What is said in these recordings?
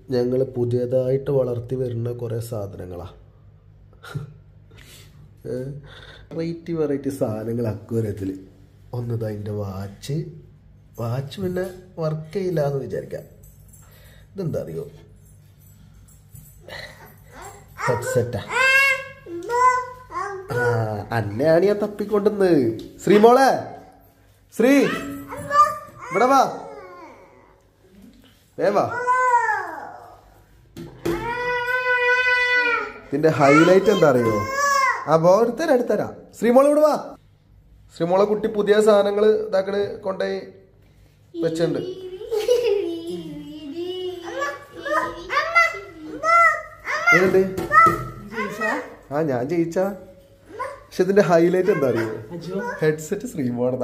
ഞങ്ങൾ പുതിയതായിട്ട് വളർത്തി വരുന്ന കുറേ സാധനങ്ങളാണ് വെറൈറ്റി വെറൈറ്റി സാധനങ്ങൾ അക്വരത്തിൽ ഒന്നത് അതിൻ്റെ വാച്ച് വാച്ച് പിന്നെ വർക്ക് ചെയ്യില്ല എന്ന് വിചാരിക്കാം ഇതെന്താ അറിയോ ഹെഡ്സെറ്റാ ആ അന്നെയാണ് ഞാൻ തപ്പിക്കൊണ്ടുന്ന് ശ്രീമോളെ ശ്രീ ഇവിടെ വാ വേ വാ ഇതിന്റെ ഹൈലൈറ്റ് എന്താ അറിയോ ആ ബോ എടുത്തരാ എടുത്തരാ ശ്രീമോളെ ഇവിടെ വാ ശ്രീമോളെ കുട്ടി പുതിയ സാധനങ്ങൾ ഇതാക്കണ് കൊണ്ടുപോയി വെച്ചിട്ടുണ്ട് ഏതുണ്ട് ആ ഞാൻ ജയിച്ച പക്ഷെ ഇതിന്റെ ഹൈലൈറ്റ് എന്താ അറിയോ ഹെഡ്സെറ്റ് ശ്രീമോളതാ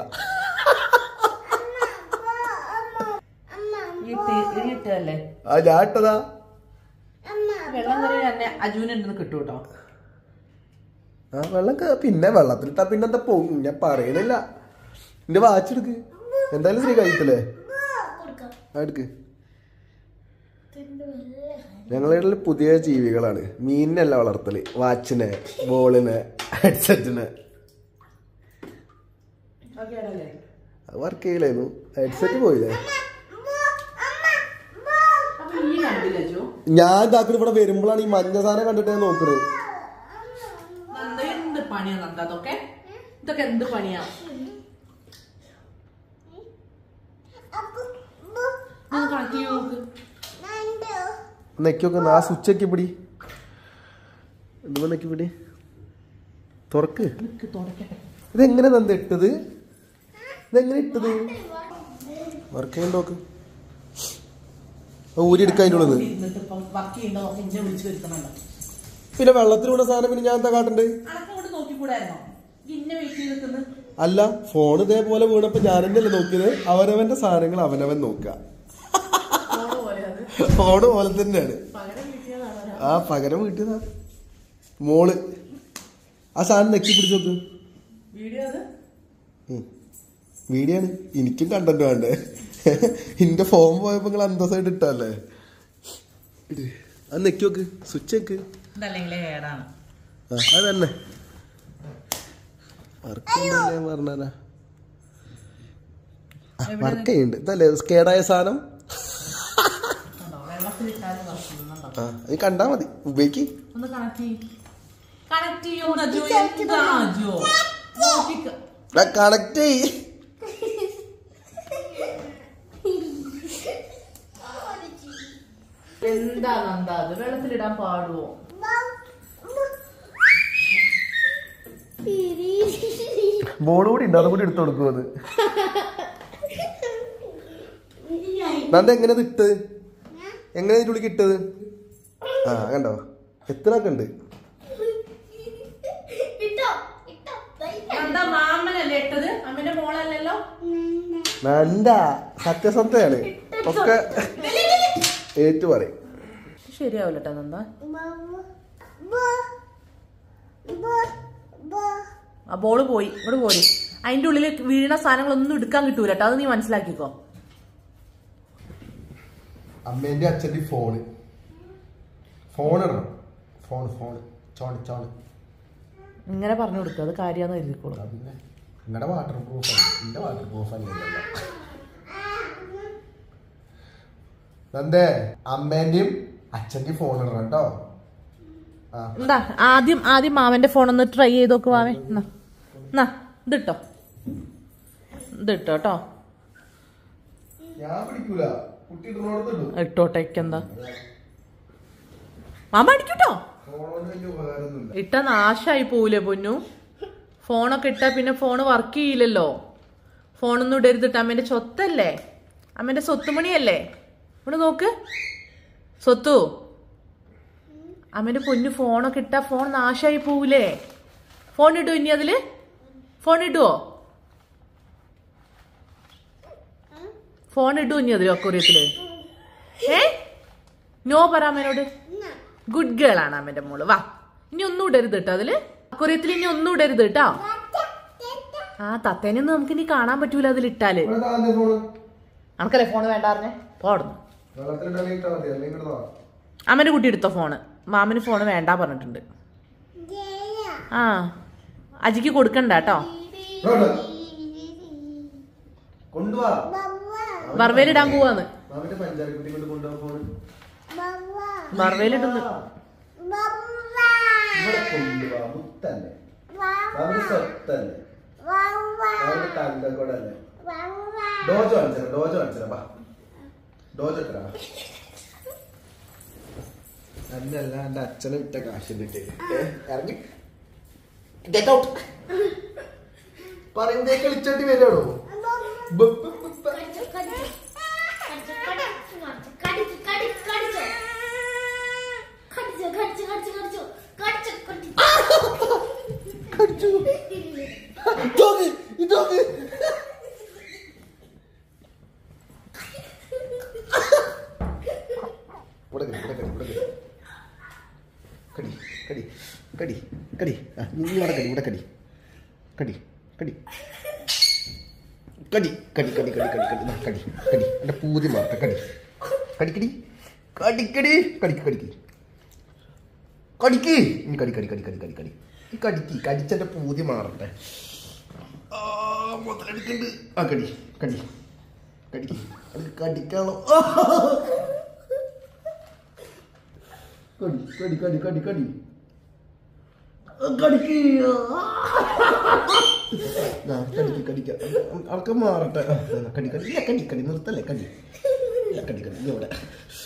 ഇട്ടല്ലേ ആ ഞാൻ ഇട്ടതാ വെള്ളം കറി തന്നെ അജുവിന് ഉണ്ടെന്ന് കിട്ടും കേട്ടോ ആ വെള്ളം ക- പിന്നെ വെള്ളത്തിലിട്ടാ പിന്നെ എന്താ പോകും ഞാൻ പറയണില്ല എന്റെ വാച്ച് എടുക്ക് എന്തായാലും ശ്രീ കഴിക്കല്ലേ ആ എടുക്ക് ഞങ്ങളുടെ പുതിയ ജീവികളാണ് മീനിനല്ല വളർത്തല് വാച്ചിനെ ബോളിനെ ഹെഡ്സെറ്റിനെ അത് വർക്ക് ചെയ്യില്ലായിരുന്നു ഹെഡ്സെറ്റ് പോയില്ലേ അപ്പൊ ഈ കണ്ടില്ല അജു ഞാൻ ഇതാക്കണ ഇവിടെ വരുമ്പോഴാണ് ഈ മഞ്ഞ സാധനം കണ്ടിട്ട് ഞാൻ നോക്കണത് നന്ദ എന്ത് പണിയാ നന്ദ അതൊക്കെ ഇതൊക്കെ എന്ത് പണിയാ ഒന്ന് കണക്ക് ചെയ്യൂ നോക്ക് നെക്കൊക്കെ ആ സ്വിച്ച് ഒക്കെ പിടി എന്തുമ്പോ നെക്കി പിടി തുറക്ക് നിക്ക് തുടക്കട്ടെ ഇതെങ്ങനെ നന്ദ ഇട്ടത് ഇതെങ്ങനെ ഇട്ടത് വർക്ക് ചെയ്യാൻ നോക്ക് ആ ഊരി എടുക്കാൻ അതിൻ്റെ ഉള്ളത് ഇരുന്നിട്ട് ഇപ്പം വർക്ക് ചെയ്യണ്ടോ എന്നെ വിളിച്ചു വരുത്തണല്ലോ പിന്നെ വെള്ളത്തിൽ വീണ സാധനം പിന്നെ ഞാൻ എന്താ കാട്ടണ്ട് അനക്കങ്ങോട്ട് നോക്കിക്കൂടായിരുന്നോ ഇന്നെ വെയിറ്റ് ചെയ്ത് നിൽക്കുന്നത് അല്ല ഫോൺ ഇതേപോലെ വീണപ്പോ ഞാൻ തന്നെയല്ലേ നോക്കിയത് അവനവന്റെ സാധനങ്ങൾ അവനവൻ നോക്കുക ഫോണ് പോലെ അത് ഫോണ് പോലെ തന്നെയാണ് പകരം കിട്ടിയതാണ് ആ പകരം വീട്ടിയതാ മോള് ആ സാധനം നെക്കി പിടിച്ചു നോക്ക് വീഡിയോ അത് വീഡിയോ ആണ് എനിക്കും കണ്ടന്റ് വേണ്ടേ എന്റെ ഫോൺ പോയപ്പോ നിങ്ങൾ അന്തസ്സായിട്ട് ഇട്ടല്ലേ ഇട്. അത് നെക്കി നോക്ക് സ്വിച്ച് വെക്ക് ഇതല്ലെങ്കിലേ ഏടാണ് ആ അത് തന്നെ വർക്ക് ഞാൻ പറഞ്ഞാ വർക്ക് ചെയ്യുന്നുണ്ട് ഇതല്ലേ കേടായ സാധനം കണ്ടോ വെള്ളത്തിലിട്ടാലും വർക്കുന്നുണ്ടോ ആ അത് കണ്ടാ മതി ഉപയോഗിക്ക് ഒന്ന് കണക്ട് ചെയ്യും കണക്ട് ചെയ്യോ അജോ എന്താ അജോ നോക്കിക്ക കണക്ട് ചെയ് എന്താ നന്ദ അത് വെള്ളത്തിലിടാൻ പാടുവോ ബോൾ കൂടി ഉണ്ട് അതും കൂടി എടുത്തു കൊടുക്കും അത് നന്ദ എങ്ങനെ ഇത് ഇട്ടത് എങ്ങനെ ഇതിന്റെ ഉള്ളിൽ ഇട്ടത് ആ കണ്ടോ എത്ര ഒക്കെ ഉണ്ട് നന്ദ മാമനല്ലേ ഇട്ടത് അമ്മന്റെ മോളല്ലല്ലോ നന്ദ സത്യസന്ധയാണ് ഒക്കെ ഏറ്റു പറയും ശരിയാവില്ല കേട്ടോ നന്ദ ആ ബോള് പോയി ഇവിടെ പോരി അതിന്റെ ഉള്ളിൽ വീണ സാധനങ്ങളൊന്നും എടുക്കാൻ കിട്ടൂല കേട്ടോ അത് നീ മനസ്സിലാക്കിക്കോ അമ്മേന്റെ അച്ഛന്റെ ഫോണ് ഫോൺ ഇടണം ഫോൺ ഫോൺ ചോണ് ചോണ് ഇങ്ങനെ പറഞ്ഞു കൊടുക്കുക അത് കാര്യാന്ന് എഴുതിക്കോളൂ ആ പിന്നെ നിങ്ങളുടെ വാട്ടർ പ്രൂഫ് ആണ് എന്റെ വാട്ടർ പ്രൂഫ് അല്ലല്ലോ നന്ദേ അമ്മേന്റെയും അച്ഛന്റെയും ഫോൺ ഇടണം കേട്ടോ ആ എന്താ ആദ്യം ആദ്യം മാമന്റെ ഫോൺ ഒന്ന് ട്രൈ ചെയ്ത് നോക്ക് മാമേ എന്നാ എന്നാ ഇതിട്ടോ ഇതിട്ടോ കേട്ടോ ഞാൻ പിടിക്കൂല കുട്ടി ഇടുന്നോടത്ത് ഇടും ഇട്ടോട്ടേക്ക് എന്താ മാമ അടിക്കൂട്ടോ ഫോണോട് വലിയ ഉപകാരമൊന്നുമില്ല ഇട്ട നാശായി പോവില്ലേ പൊന്നു ഫോണൊക്കെ ഇട്ടാ പിന്നെ ഫോൺ വർക്ക് ചെയ്യില്ലല്ലോ ഫോണൊന്നും ഇടരുതിട്ട് അമ്മേന്റെ സ്വത്തല്ലേ അമ്മേന്റെ സ്വത്തുമണിയല്ലേ ഇവിടെ നോക്ക് സ്വത്തു അമ്മേന്റെ പൊന്നു ഫോണൊക്കെ ഇട്ടാ ഫോൺ നാശായി പോവില്ലേ ഫോൺ ഇടുവോ ഇനി അതില് ഫോൺ ഇടുവോ ഫോൺ ഇടുവോ ഇനി അതില് അക്കൂറിയത്തില് ഏ നോ പറ അമ്മേനോട് ഗുഡ് ഗേൾ ആണ് അമ്മന്റെ മോള് വാ ഇനി ഒന്നും ഇടരുത് കേട്ടോ അതില് അക്കുറിയത്തിൽ ഇനി ഒന്നും ഇടരുത് കേട്ടോ ആ തത്തേനൊന്നും നമുക്ക് ഇനി കാണാൻ പറ്റൂല അതിലിട്ടാല് ഇവിടെ താന്റെ ഫോണ് നമുക്കല്ലേ ഫോൺ വേണ്ട പറഞ്ഞേ പോടുന്നു വെള്ളത്തിലിട്ടാ മതി അല്ലെങ്കിൽ കിടന്നോ അമ്മന്റെ കുട്ടി എടുത്തോ ഫോണ് മാമന് ഫോണ് വേണ്ട പറഞ്ഞിട്ടുണ്ട് ആ അജിക്ക് കൊടുക്കണ്ട കേട്ടോ കൊണ്ടുവാ ബർവേലിടാൻ പോവാന്ന് മാമിന്റെ പഞ്ചാര കുട്ടി കൊണ്ട് കൊണ്ടുപോകാൻ ഫോണ് ബർവേലിടുന്നു ഇവിടെ കൊണ്ടുവാ മുത്തല്ലേ മാമിന്റെ സ്വത്തല്ലേ മാമിന്റെ തങ്കക്കൂടല്ലേ ഡോജോ കാണിച്ചരാ ഡോജോ കാണിച്ചരാ ബാ ഡോജോ എത്ര അന്നല്ല എന്റെ അച്ഛനെ വിറ്റ കാശ് കിട്ടി ഇറങ്ങി ഗെറ്റ് ഔട്ട് പറയുന്നേ കളിച്ചോണ്ടി വരാണോ കടിച്ചു ഇതോക്ക് ഇതോക്ക് ഇവിടെ കടി ഇവിടെ കടി ഇവിടെ കടി കടി കടി കടി കടി ആ നീ ഇവിടെ കടി ഇവിടെ കടി കടി കടി കടി കടി കടി കടി കടി കടി ദാ കടി കടി എൻ്റെ പൂതി മാറട്ടെ കടി കടിക്കടി കടിക്കടി കടിക്ക് കടിക്ക് കടിക്ക് ഇനി കടി കടി കടി കടി കടി കടി ഈ കടിക്ക് കടിച്ചെൻ്റെ പൂതി മാറട്ടെ ആ മുതലെടുക്കുന്നുണ്ട് ആ കടി കടി കടിക്ക് അത് കടിക്കാണോ കടി കടി കടി കടി കടി ആ, കടിക്ക് ആ, കടിക്ക് കടിക്ക അവൾക്ക് മാറട്ടെ ആ, ആ, കടി കടി ഇല്ല കടി കടി നിർത്തല്ലേ കടി ഇല്ല കടി കടി ഇത് ഇവിടെ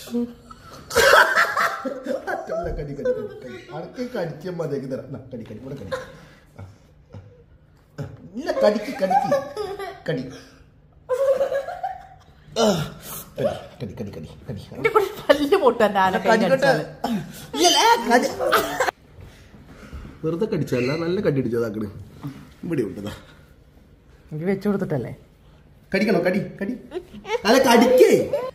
അറ്റല്ല കടി കടി കടി കടി അടക്കെ കടിക്കാൻ മതിയാക്കി തരാം ദാ, കടി കടി ഇവിടെ കടി ആ, ആ. ഇല്ല കടിക്ക് കടിക്ക് കടി ആ, കടി കടി കടി കടി കടി പല്ല് പൊട്ടാൻ കടിക്കട്ടെ ഇല്ലല്ലേ, കടി- വെറുതെ കടിച്ചല്ല നല്ല കടി അടിച്ചതാക്കണ് ഇവിടെ ഉണ്ടതാ എനിക്ക് വെച്ചു കൊടുത്തിട്ടല്ലേ കടിക്കണോ കടി കടി അല്ല കടിക്കേ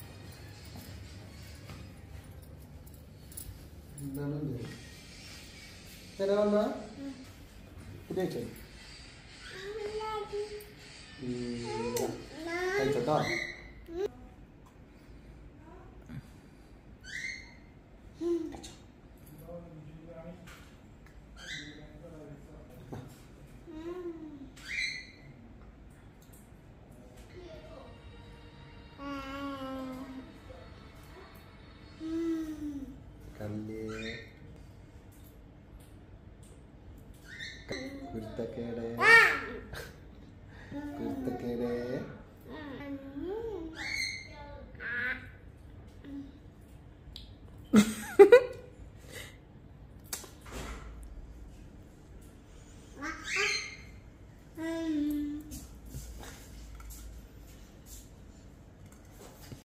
കഴിച്ചോട്ടോ കല്ലേ കുരുത്തക്കേടെ